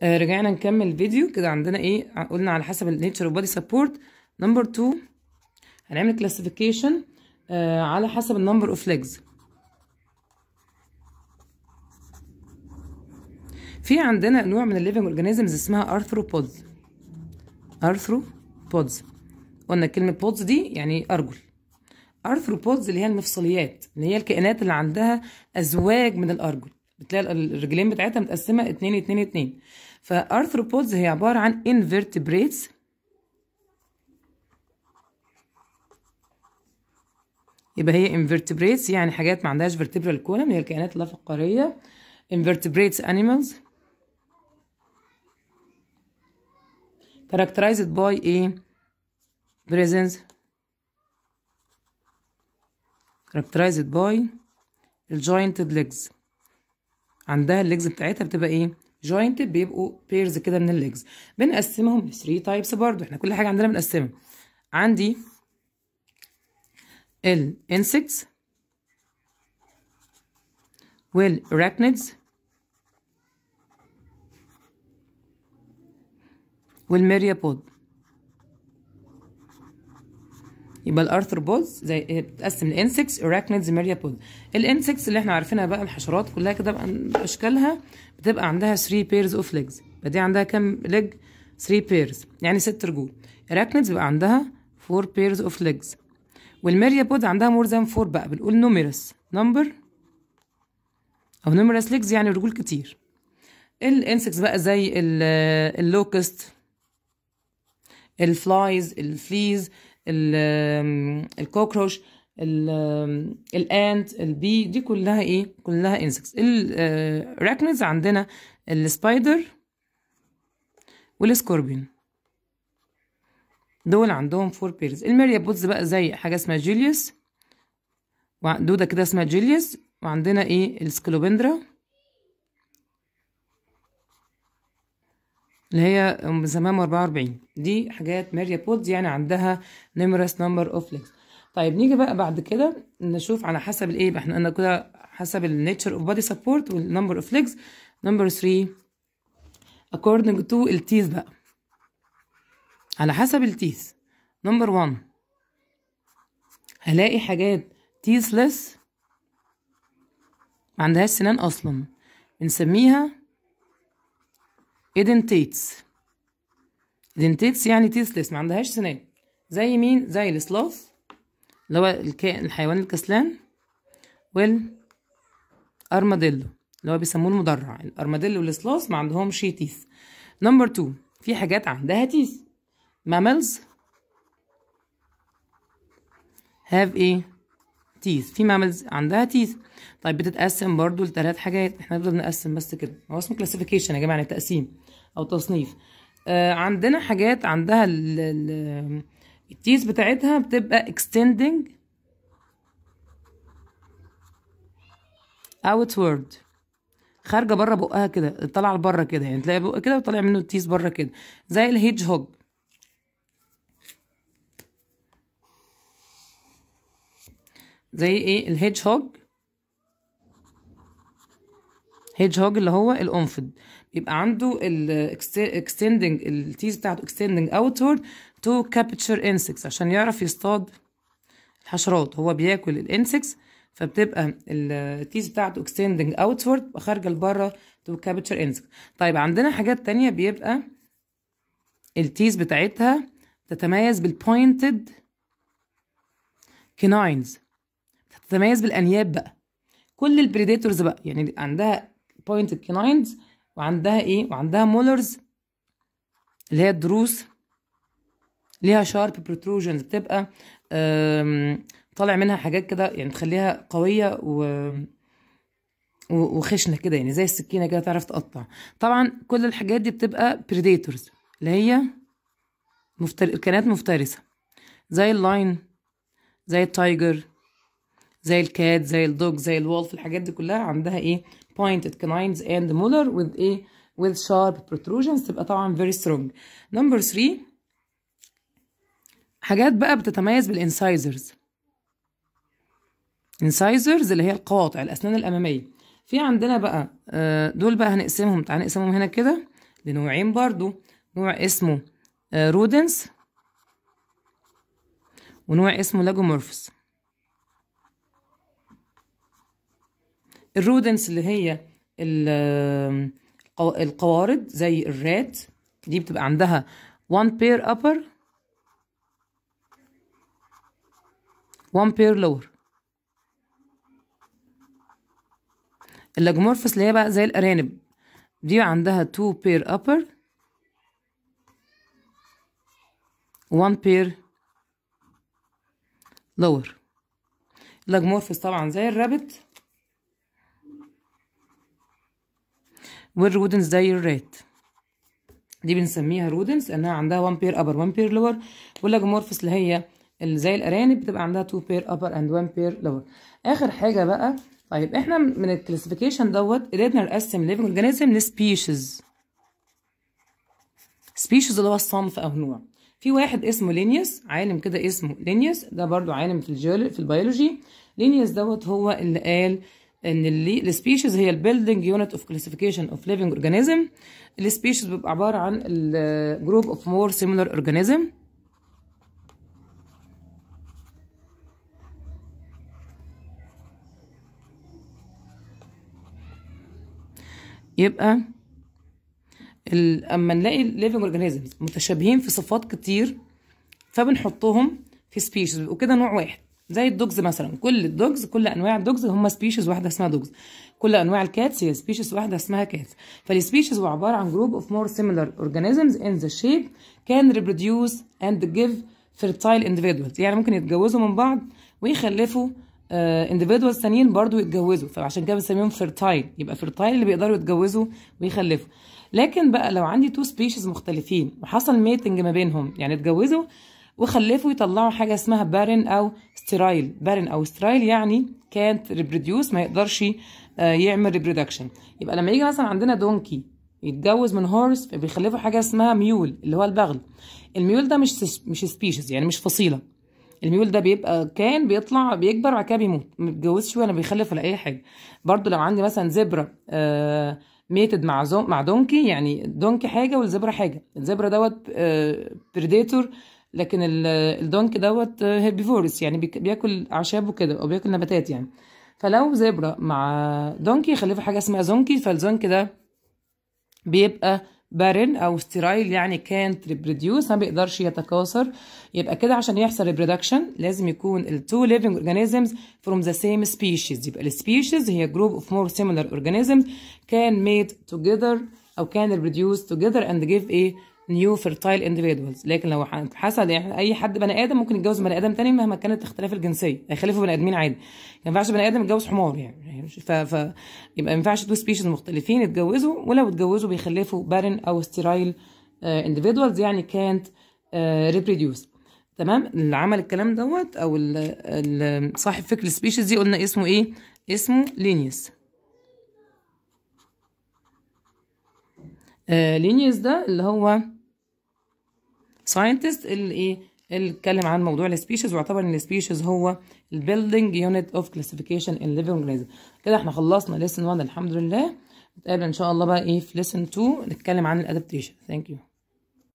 آه رجعنا نكمل الفيديو كده عندنا ايه ع- قلنا على حسب النيتشر اوف بادي سبورت نمبر 2 هنعمل كلاسيفيكيشن آه على حسب النمبر اوف ليجز في عندنا نوع من الليفنج اورجانيزمز اسمها ارثروبودز ارثروبودز قلنا كلمه بودز دي يعني ارجل ارثروبودز اللي هي المفصليات اللي هي الكائنات اللي عندها ازواج من الارجل بتلاقي الرجلين بتاعتها متقسمه اتنين اتنين اتنين فارثروبودز هي عباره عن invertebrates يبقى هي invertebrates يعني حاجات ما عندهاش vertebral column هي الكائنات اللافقاريه invertebrates animals characterized by a presence characterized by الجوينتد legs عندها الليجز بتاعتها بتبقى ايه jointed بيبقوا بيرز كده من الليجز بنقسمهم ل 3 تايبس برضو احنا كل حاجه عندنا بنقسمها عندي الانسكتس والارachnids والميريابود يبقى الارثروبودز زي بتقسم الانسكتس اراكنيدز ميريابود الانسكتس اللي احنا عارفينها بقى الحشرات كلها كده بقى اشكالها بتبقى عندها 3 بيرز اوف ليجز يبقى دي عندها كام ليج 3 بيرز يعني 6 رجول اراكنيدز بيبقى عندها 4 بيرز اوف ليجز والميريابود عندها مور ذان 4 بقى بنقول نوميرس نمبر او نوميرس ليجز يعني رجول كتير الانسكتس بقى زي اللوكست الفلايز الفليز الكوكروش الانت البي دي كلها ايه كلها انسكتس الراكنز عندنا السبايدر والسكوربين دول عندهم فور بيرز الميريابودز بقى زي حاجه اسمها جيليوس دوده كده اسمها جيليوس وعندنا ايه السكلوبندرا اللي هي بنسميها 44 دي حاجات ميريابودز يعني عندها numerous number of legs طيب نيجي بقى بعد كده نشوف على حسب الايه احنا قلنا كده حسب النيتشر اوف بادي سبورت والنمبر اوف ليجز نمبر 3 according to التيث بقى على حسب التيث نمبر 1 هلاقي حاجات تيثلس ما عندهاش سنان اصلا بنسميها ايدنتيتس ايدنتيتس يعني تيثلس ما عندهاش سنان زي مين زي السلاث اللي هو الكائن الحيوان الكسلان والارماديلو اللي هو بيسموه المدرع الارماديلو والسلاث ما عندهمش تيث نمبر 2 في حاجات عندها تيث mammals have ايه تيث في ماملز عندها تيث طيب بتتقسم برضو لثلاث حاجات احنا نفضل نقسم بس كده هو اسمه كلاسيفيكيشن يا جماعه يعني تقسيم او تصنيف آه عندنا حاجات عندها ال ال التيث بتاعتها بتبقى extending outward خارجه بره بقها كده طالعه لبره كده يعني تلاقي بق كده وطالع منه التيث بره كده زي الهيدج هوج زي ايه الهيدج هوج هيدج هوج اللي هو القنفذ بيبقى عنده الاكستندنج التيز بتاعته اكستندنج اوتورد تو كابتشر انسكس عشان يعرف يصطاد الحشرات هو بياكل الانسكس فبتبقى التيز بتاعته اكستندنج اوتورد خارجه لبره تو كابتشر انسكس طيب عندنا حاجات تانية بيبقى التيز بتاعتها تتميز بالبوينتد كناينز تتميز بالانياب بقى كل البريديتورز بقى يعني عندها بوينتد كناينز وعندها ايه وعندها مولرز اللي هي الضروس ليها شارب بروتروجنز بتبقى طالع منها حاجات كده يعني تخليها قويه و وخشنه كده يعني زي السكينه كده تعرف تقطع طبعا كل الحاجات دي بتبقى بريديتورز اللي هي مفتر... كائنات مفترسه زي اللاين زي التايجر زي الكات زي الدوج زي الولف الحاجات دي كلها عندها ايه pointed canines and molar with ايه with sharp protrusions تبقى طبعا very strong number 3 حاجات بقى بتتميز بالانسايزرز incisors اللي هي القواطع الاسنان الاماميه في عندنا بقى دول بقى هنقسمهم تعالى نقسمهم هنا كده لنوعين برضو نوع اسمه رودنس ونوع اسمه لاجومورفس الرودنس اللي هي ال- القو- القوارض زي الرات دي بتبقى عندها one pair upper one pair lower اللاجومورفس اللي هي بقى زي الأرانب دي عندها two pair upper one pair lower اللاجومورفس طبعا زي الرابت والرودنس زي الرات دي بنسميها رودنس لانها عندها 1 بير ابر 1 بير لور واللاجومورفس اللي هي اللي زي الارانب بتبقى عندها 2 بير ابر اند 1 بير لور اخر حاجه بقى طيب احنا من الكلاسيفيكيشن دوت قدرنا نقسم ليفنج اورجانيزم لسبيشيز سبيشيز اللي هو الصنف او نوع في واحد اسمه لينيوس عالم كده اسمه لينيوس ده برضو عالم في الجيولوجي في البيولوجي لينيوس دوت هو اللي قال ان السبيشيز هي البيلدينج يونت اوف كلاسيفيكيشن اوف ليفنج اورجانيزم السبيشيز بيبقى عباره عن الجروب اوف مور سيميلر اورجانيزم يبقى ال- اما نلاقي الليفنج اورجانيزمز متشابهين في صفات كتير فبنحطهم في سبيشيز بيبقوا كده نوع واحد زي الدوجز مثلا كل الدوجز كل انواع الدوجز هم سبيشيز واحده اسمها دوجز كل انواع الكاتس هي سبيشيز واحده اسمها كاتس فالسبيشيز هو عباره عن جروب اوف مور سيميلر اورجانيزمز ان ذا شيب كان ريبروديوس اند جيف fertile individuals يعني ممكن يتجوزوا من بعض ويخلفوا انديفيدوالز uh, تانيين برضو يتجوزوا فعشان كده بنسميهم فيرتايل يبقى فيرتايل اللي بيقدروا يتجوزوا ويخلفوا لكن بقى لو عندي تو سبيشيز مختلفين وحصل ميتنج ما بينهم يعني اتجوزوا وخلفوا يطلعوا حاجه اسمها بارن او سترايل بارن او سترايل يعني كانت ريبروديوس ما يقدرش يعمل ريبرودكشن يبقى لما يجي مثلا عندنا دونكي يتجوز من هورس فبيخلفوا حاجه اسمها ميول اللي هو البغل الميول ده مش مش سبيشيز يعني مش فصيله الميول ده بيبقى كان بيطلع بيكبر وبعد كده بيموت ما بيتجوزش ولا بيخلف ولا اي حاجه برضو لو عندي مثلا زبره آه ميتد مع زو مع دونكي يعني دونكي حاجه والزبره حاجه الزبره دوت آه بريديتور لكن الدونكي دوت هيربيفورس يعني بياكل اعشاب وكده او بياكل نباتات يعني فلو زبره مع دونكي يخلفوا حاجه اسمها زونكي فالزونكي ده بيبقى بارن او ستيرايل يعني كانت ريبروديوس ما بيقدرش يتكاثر يبقى كده عشان يحصل ريبرودكشن لازم يكون التو ليفنج اورجانيزمز فروم ذا سيم سبيشيز يبقى السبيشيز هي جروب اوف مور سيميلر اورجانيزمز كان ميد توجذر او كان ريبروديوس توجذر اند جيف ايه نيو فيرتايل individuals لكن لو حصل يعني اي حد بني ادم ممكن يتجوز بني ادم تاني مهما كانت اختلاف الجنسيه هيخلفوا بني ادمين عادي ما ينفعش بني ادم يتجوز حمار يعني ف, ف... يبقى ما ينفعش تو سبيشيز مختلفين يتجوزوا ولو اتجوزوا بيخلفوا بارن او ستيرايل individuals يعني كانت ريبروديوس تمام اللي عمل الكلام دوت او ال صاحب فكر السبيشيز دي قلنا اسمه ايه اسمه لينيوس آه لينيوس ده اللي هو ساينتست اللي ايه اللي اتكلم عن موضوع السبيشيز واعتبر ان السبيشيز هو البيلدينج يونت اوف كلاسيفيكيشن ان ليفنج اورجانيزم كده احنا خلصنا ليسن 1 الحمد لله نتقابل ان شاء الله بقى ايه في ليسن 2 نتكلم عن الادابتيشن ثانك يو